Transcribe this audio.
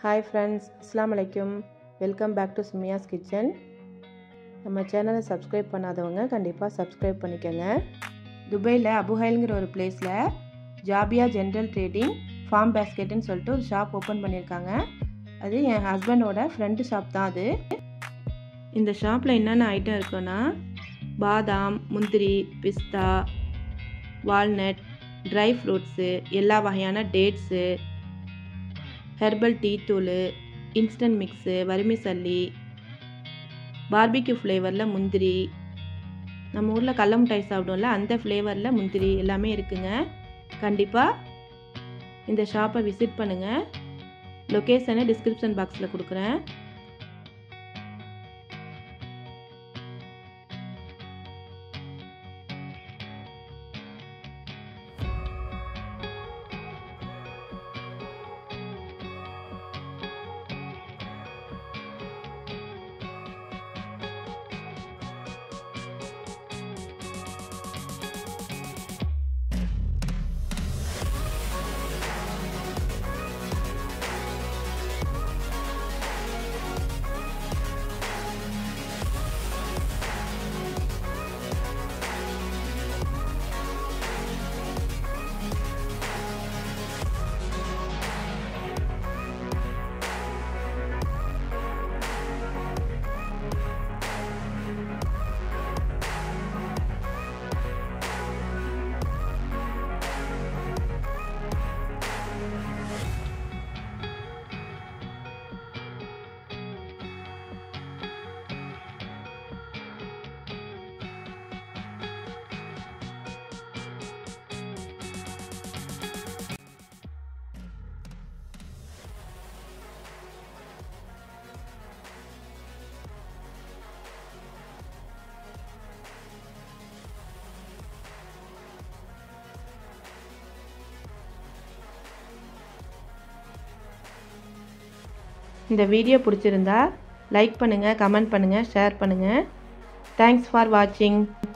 hi friends அஸ்லாம் வலைக்கும் welcome back to Sumiya's kitchen நம்ம சேனலை சப்ஸ்கிரைப் பண்ணாதவங்க கண்டிப்பாக சப்ஸ்கிரைப் பண்ணிக்கோங்க துபாயில் அபுஹைல்ங்கிற ஒரு பிளேஸில் ஜாபியா ஜென்ரல் ட்ரேடிங் ஃபார்ம் பேஸ்கெட்டுன்னு சொல்லிட்டு ஒரு ஷாப் ஓப்பன் பண்ணியிருக்காங்க அது என் ஹஸ்பண்டோட ஃப்ரெண்டு ஷாப் தான் அது இந்த ஷாப்பில் என்னென்ன ஐட்டம் இருக்குன்னா பாதாம் முந்திரி பிஸ்தா வால்நட் ட்ரை ஃப்ரூட்ஸு எல்லா வகையான டேட்ஸு ஹெர்பல் டீ தூள் இன்ஸ்டன்ட் மிக்ஸு வறுமிசல்லி பார்பிக்யூ ஃப்ளேவரில் முந்திரி நம்ம ஊரில் கடல மிட்டாய் சாப்பிடுவோம்ல அந்த ஃப்ளேவரில் முந்திரி எல்லாமே இருக்குங்க கண்டிப்பாக இந்த ஷாப்பை விசிட் பண்ணுங்கள் லொக்கேஷனை டிஸ்கிரிப்ஷன் பாக்ஸில் கொடுக்குறேன் இந்த வீடியோ பிடிச்சிருந்தா லைக் பண்ணுங்கள் கமெண்ட் பண்ணுங்கள் ஷேர் பண்ணுங்கள் தேங்க்ஸ் ஃபார் வாட்சிங்